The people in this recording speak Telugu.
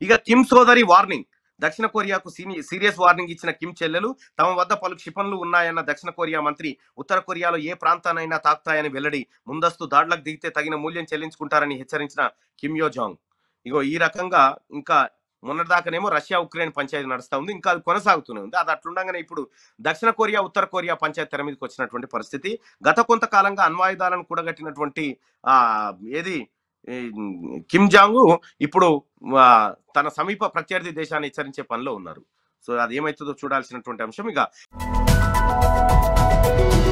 ఇక కిమ్ సోదరి వార్నింగ్ దక్షిణ కొరియాకు సీని- సీరియస్ వార్నింగ్ ఇచ్చిన కిమ్ చెల్లెలు తమ వద్ద పలు క్షిపణులు ఉన్నాయన్న దక్షిణ కొరియా మంత్రి ఉత్తర కొరియాలో ఏ ప్రాంతానైనా తాకుతాయని వెల్లడి ముందస్తు దాడులకు దిగితే తగిన మూల్యం చెల్లించుకుంటారని హెచ్చరించిన కిమ్ యో జాంగ్ ఇగో ఈ రకంగా ఇంకా మొన్నటిదాకానేమో రష్యా ఉక్రెయిన్ పంచాయతీ నడుస్తా ఉంది ఇంకా అది కొనసాగుతూనే ఉంది అది అట్లుండగానే ఇప్పుడు దక్షిణ కొరియా ఉత్తర కొరియా పంచాయతీ తెర మీదకి వచ్చినటువంటి పరిస్థితి గత కొంతకాలంగా అణ్వాయుధాలను కూడగట్టినటువంటి ఆ ఏది ఈ కిమ్ జాంగ్ ఇప్పుడు ఆ, తన సమీప ప్రత్యర్థి దేశాన్ని హెచ్చరించే పనిలో ఉన్నారు సో అది ఏమవుతుందో చూడాల్సినటువంటి అంశం ఇక